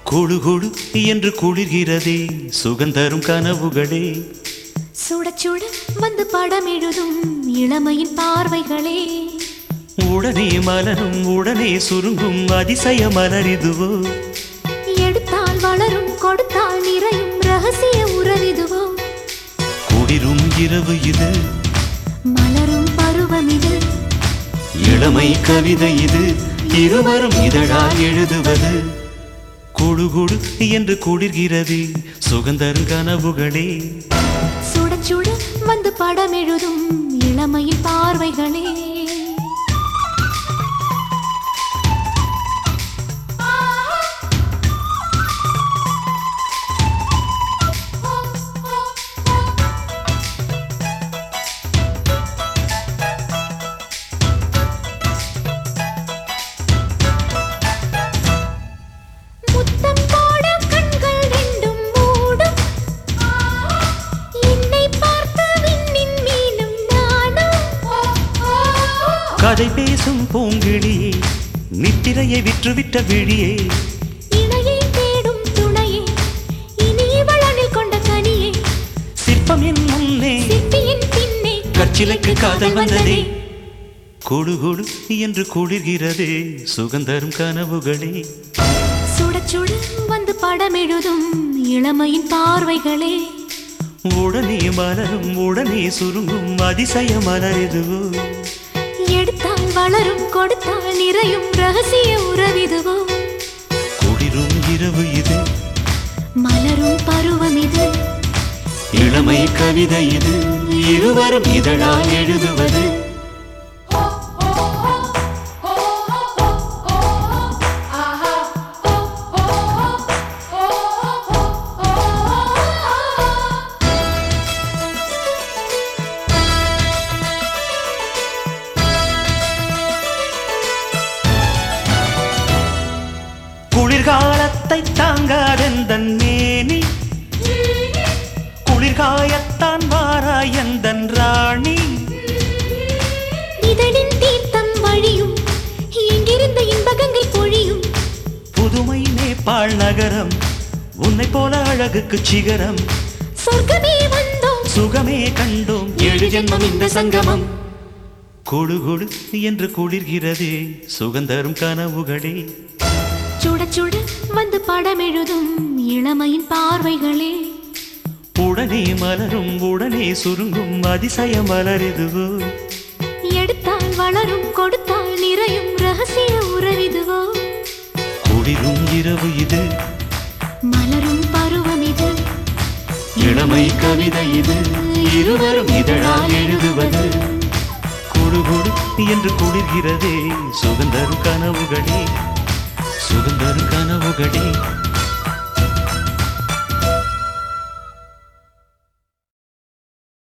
குழு குழு என்று குளிர்கிறதே சுகந்தரும் கனவுகளே சுட சுட வந்து படம் எழுதும் இளமையின் பார்வைகளே உடனே மலரும் உடனே சுருங்கும் அதிசய மலரிதுவோ எடுத்தால் வளரும் கொடுத்தால் நிறையும் ரகசிய உறவிதுவோ குளிரும் இரவு இது மலரும் பருவம் இது இளமை கவிதை இது இருவரும் இதழால் எழுதுவது குழு குழு என்று குளிர்கிறது சுகந்தரும் கனவுகளே சுட சுட வந்து படம் எழுதும் இளமையின் பார்வைகளே முத்தம் போட கண்கள் ரெண்டும் மூடும் என்னை பார்த்து விண்ணின் மீனும் நானும் கதை பேசும் பூங்கிழியே நித்திரையை விற்றுவிட்ட விழியே இணையை தேடும் துணையே இனி இவளனில் கொண்ட கனியே சிற்பம் என் முன்னே சிப்பியின் பின்னே கற்சிலைக்கு காதல் வந்ததே குழு குழு என்று குளிர்கிறதே சுகந்தரும் கனவுகளே சுட சுட வந்து படம் எழுதும் இளமையின் பார்வைகளே உடனே மலரும் உடனே சுருங்கும் அதிசய மலரெதுவோ எடுத்தால் வளரும் கொடுத்தால் நிறையும் ரகசிய உறவிதுவோ குளிரும் இரவு இது மலரும் பருவம் இது இளமை கவிதை இது இருவரும் இதழால் எழுதுவது குளிர்காலத்தை தாங்காதெந்தன் மேனி குளிர்காயத்தான் வாராய் எந்தன் ராணி இதழின் தீர்த்தம் வழியும் எங்கிருந்த இன்பகங்கள் பொழியும் புதுமை நேபாள் நகரம் உன்னை போல அழகுக்கு சிகரம் சொர்க்கமே வந்தோம் சுகமே கண்டோம் ஏழு ஜென்மம் இந்த சங்கமம் குழு குழு என்று குளிர்கிறதே சுகந்தரும் கனவுகளே சுட சுட வந்து படம் எழுதும் இளமையின் பார்வைகளே உடனே மலரும் உடனே சுருங்கும் அதிசய மலரெதுவோ எடுத்தால் வளரும் கொடுத்தால் நிறையும் ரகசிய உறவிதுவோ குளிரும் இரவு இது மலரும் பருவம் இது இளமை கவிதை இது இருவரும் இதழால் எழுதுவது குழு குழு என்று குளிர்கிறதே சுகந்தரும் கனவுகளே சுகந்தரும் கனவுகளே